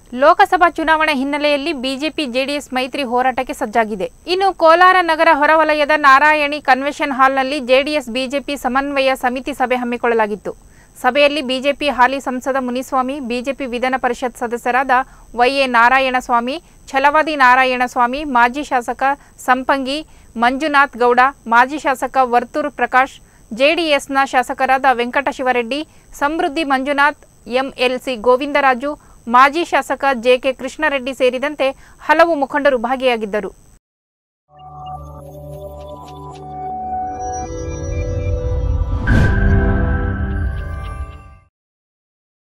ಲೋಕಸಭಾ ಚುನಾವಣೆ ಹಿನ್ನೆಲೆಯಲ್ಲಿ BJP JDS ಮೈತ್ರಿ ಹೋರಾಟಕ್ಕೆ ಸಜ್ಜಾಗಿದೆ ಇನ್ನು ಕೋಲಾರ ನಗರ ಹೊರವಲಯದ ನಾರಾಯಣಿ ಕನ್ವೆನ್ಷನ್ ಹಾಲ್ನಲ್ಲಿ ಜೆಡಿಎಸ್ ಬಿಜೆಪಿ ಸಮನ್ವಯ ಸಮಿತಿ ಸಭೆ ಹಮ್ಮಿಕೊಳ್ಳಲಾಗಿತ್ತು ಸಭೆಯಲ್ಲಿ ಬಿಜೆಪಿ ಹಾಲಿ ಸಂಸದ ಮುನಿಸ್ವಾಮಿ ಬಿಜೆಪಿ ವಿಧಾನ ಪರಿಷತ್ ಸದಸ್ಯರಾದ ವೈಎ ನಾರಾಯಣಸ್ವಾಮಿ ಛಲವಾದಿ ನಾರಾಯಣಸ್ವಾಮಿ ಮಾಜಿ ಶಾಸಕ ಸಂಪಂಗಿ ಮಂಜುನಾಥ್ ಗೌಡ ಮಾಜಿ ಶಾಸಕ ವರ್ತೂರ್ ಪ್ರಕಾಶ್ ಜೆಡಿಎಸ್ನ ಶಾಸಕರಾದ ವೆಂಕಟಶಿವರೆಡ್ಡಿ ಸಮೃದ್ಧಿ ಮಂಜುನಾಥ್ ಎಂಎಲ್ಸಿ ಗೋವಿಂದರಾಜು ಮಾಜಿ ಶಾಸಕ ಜೆಕೆ ಕೃಷ್ಣರೆಡ್ಡಿ ಸೇರಿದಂತೆ ಹಲವು ಮುಖಂಡರು ಭಾಗಿಯಾಗಿದ್ದರು